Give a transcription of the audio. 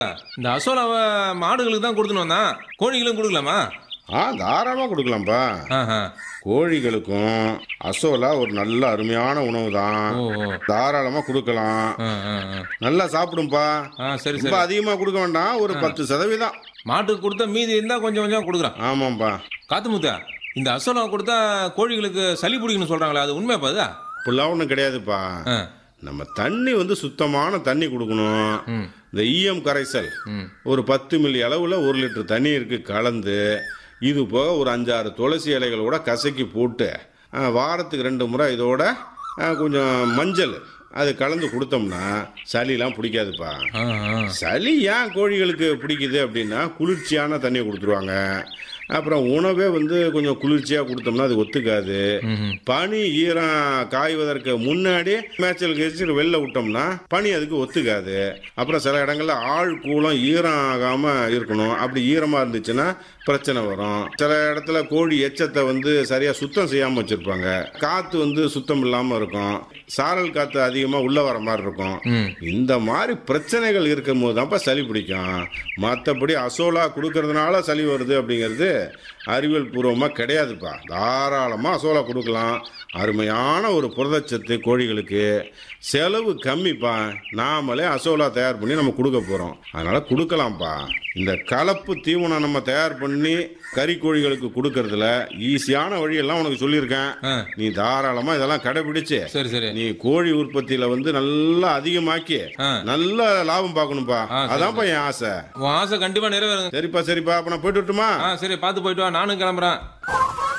இந்த அசோலாவை மாடுகளுக்கு தான் கொடுத்துன்னு வந்தான் கோழிகளும் கொடுக்கலாமா ஆ தாராளமாக கொடுக்கலாம்ப்பா ஆஹா. கோழிகளுக்கும் அசோலா ஒரு நல்ல அருமையான உணவு தான் ஓ ஓ தாராளமாக கொடுக்கலாம் ஆ, ஆ, ஆ. நல்லா சாப்பிடும்பா ஆ சரி ரொம்ப சரி அதிகமாக கொடுக்க வேண்டாம் ஒரு பத்து சதவீதம் மாட்டுக்கு கொடுத்தா மீதி இருந்தா கொஞ்சம் கொஞ்சம் கொடுக்குறான் ஆமாம்ப்பா காத்து முத்தா இந்த அசோலா கொடுத்தா கோழிகளுக்கு சளி பிடிக்குன்னு சொல்றாங்களே அது உண்மையாப்பா அது இப்படிலாம் ஒன்றும் கிடையாதுப்பா ஆ. நம்ம தண்ணி வந்து சுத்தமான தண்ணி கொடுக்கணும் ம். இந்த ஈயம் கரைசல் ம். ஒரு பத்து மில்லி அளவில் ஒரு லிட்டர் தண்ணீருக்கு கலந்து இது போக ஒரு அஞ்சாறு துளசி இலைகளோட கசக்கி போட்டு ஆ, வாரத்துக்கு ரெண்டு முறை இதோட ஆ, கொஞ்சம் மஞ்சள் அது கலந்து கொடுத்தோம்னா சளிலாம் பிடிக்காதுப்பா ஆ, ஆ. சளி ஏன் கோழிகளுக்கு பிடிக்குது அப்படின்னா குளிர்ச்சியான தண்ணியை கொடுத்துருவாங்க அப்புறம் உணவே வந்து கொஞ்சம் குளிர்ச்சியாக கொடுத்தோம்னா அது ஒத்துக்காது ம்ஹும். பனி ஈரம் காய்வதற்கு முன்னாடி மேய்ச்சல் கழிச்சு வெளில விட்டோம்னா பனி அதுக்கு ஒத்துக்காது அப்புறம் சில இடங்கள்ல ஆள் கூலம் ஈரம் ஆகாம இருக்கணும் அப்படி ஈரமா இருந்துச்சுன்னா பிரச்சனை வரும் சில இடத்துல கோழி எச்சத்தை வந்து சரியா சுத்தம் செய்யாம வச்சிருப்பாங்க காத்து வந்து சுத்தம் இல்லாம இருக்கும் சாரல் காத்து அதிகமா உள்ள வர மாதிரி இருக்கும் ம். இந்த மாதிரி பிரச்சனைகள் இருக்கும் போது தான்ப்பா சளி பிடிக்கும் மற்றபடி அசோலா கொடுக்கறதுனால சளி வருது அப்படிங்கிறது அறிவியல் பூர்வமாக கிடையாதுப்பா தாராளமாக அசோலா கொடுக்கலாம் அருமையான ஒரு புரதச்சத்து கோழிகளுக்கு செலவு கம்மிப்பா நாமளே அசோலா தயார் பண்ணி நம்ம கொடுக்க போகிறோம் அதனால் கொடுக்கலாம்ப்பா இந்த கலப்பு தீவனம் நம்ம தயார் பண்ணி கறி கோழிகளுக்கு கொடுக்கறதுல ஈஸியான வழியெல்லாம் உனக்கு சொல்லியிருக்கேன் ஆ. நீ தாராளமாக இதெல்லாம் கடைபிடிச்சு சரி சரி நீ கோழி உற்பத்தியில வந்து நல்லா அதிகமாக்கி ஆ. நல்ல லாபம் பார்க்கணும்பா ஆ, சரி, அதான்ப்பா என் ஆசை உன் ஆசை கண்டிப்பா நிறைவேறுங்க சரிப்பா சரிப்பா அப்ப நான் போயிட்டு வரட்டுமா ஆ சரி பார்த்து போயிட்டு வா நானும் கிளம்புறேன்